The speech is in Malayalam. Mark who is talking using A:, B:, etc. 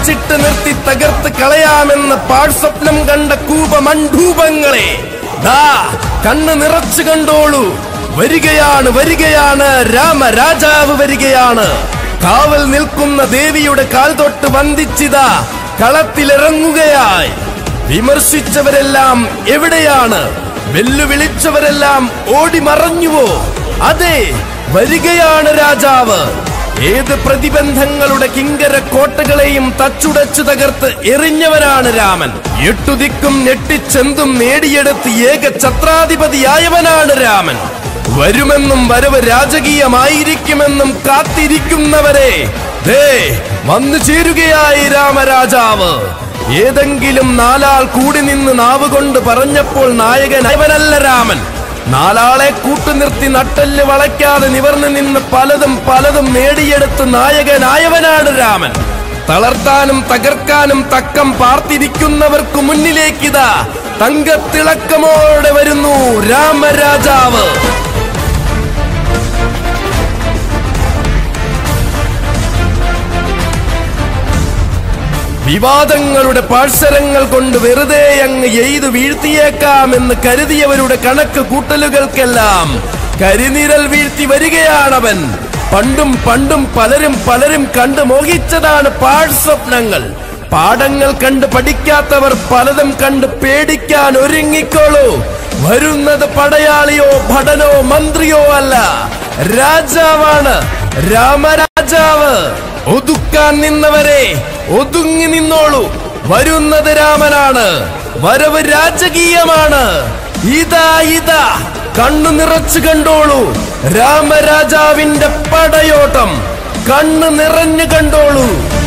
A: പിടിച്ചിട്ട് നിർത്തി തകർത്ത് കളയാമെന്ന് പാഴ്സ്വപ്നം കണ്ട കൂപമണ്ഡൂപങ്ങളെ ദാ കണ്ണ് നിറച്ചു കണ്ടോളൂ വരികയാണ് വരികയാണ് രാമരാജാവ് വരികയാണ് കാവൽ നിൽക്കുന്ന ദേവിയുടെ കാൽ തൊട്ട് വന്ദിച്ചിതാ കളത്തിലിറങ്ങുകയായി വിമർശിച്ചവരെല്ലാം എവിടെയാണ് വെല്ലുവിളിച്ചവരെല്ലാം ഓടി മറഞ്ഞുവോ അതെ വരികയാണ് രാജാവ് ഏത് പ്രതിബന്ധങ്ങളുടെ കിങ്കര കോട്ടകളെയും തച്ചുടച്ചു തകർത്ത് എറിഞ്ഞവനാണ് രാമൻ എട്ടുദിക്കും ഞെട്ടിച്ചെന്തും നേടിയെടുത്ത് ഏക ഛത്രാധിപതിയായവനാണ് രാമൻ വരുമെന്നും വരവ് രാജകീയമായിരിക്കുമെന്നും കാത്തിരിക്കുന്നവരെ ദേ വന്നു ചേരുകയായി രാമരാജാവ് ഏതെങ്കിലും നാലാൾ കൂടി നിന്ന് നാവ് കൊണ്ട് പറഞ്ഞപ്പോൾ നായകൻ അവനല്ല രാമൻ നാലാളെ കൂട്ടുനിർത്തി നട്ടല് വളയ്ക്കാതെ നിവർന്നു നിന്ന് പലതും പലതും നേടിയെടുത്ത് നായകനായവനാണ് രാമൻ തളർത്താനും തകർക്കാനും തക്കം പാർത്തിരിക്കുന്നവർക്ക് മുന്നിലേക്കിതാ തങ്കത്തിളക്കമോടെ വരുന്നു രാമരാജാവ് വിവാദങ്ങളുടെ പാഴ്സരങ്ങൾ കൊണ്ട് വെറുതെ അങ്ങ് എയ്തു വീഴ്ത്തിയേക്കാമെന്ന് കരുതിയവരുടെ കണക്ക് കൂട്ടലുകൾക്കെല്ലാം കരിനിരൽ വീഴ്ത്തി വരികയാണവൻ പണ്ടും പണ്ടും പലരും പലരും കണ്ട് മോഹിച്ചതാണ് പാഴ്സ്വപ്നങ്ങൾ പാഠങ്ങൾ കണ്ട് പഠിക്കാത്തവർ പലതും കണ്ട് പേടിക്കാൻ ഒരുങ്ങിക്കോളൂ വരുന്നത് പടയാളിയോ ഭടനോ മന്ത്രിയോ അല്ല രാജാവാണ് രാമരാജാവ് ഒതുക്കാൻ നിന്നവരെ ഒതുങ്ങി നിന്നോളൂ വരുന്നത് രാമനാണ് വരവ് രാജകീയമാണ് ഇതാ ഇതാ കണ്ണു നിറച്ചു കണ്ടോളൂ രാമരാജാവിന്റെ പടയോട്ടം കണ്ണു നിറഞ്ഞു കണ്ടോളൂ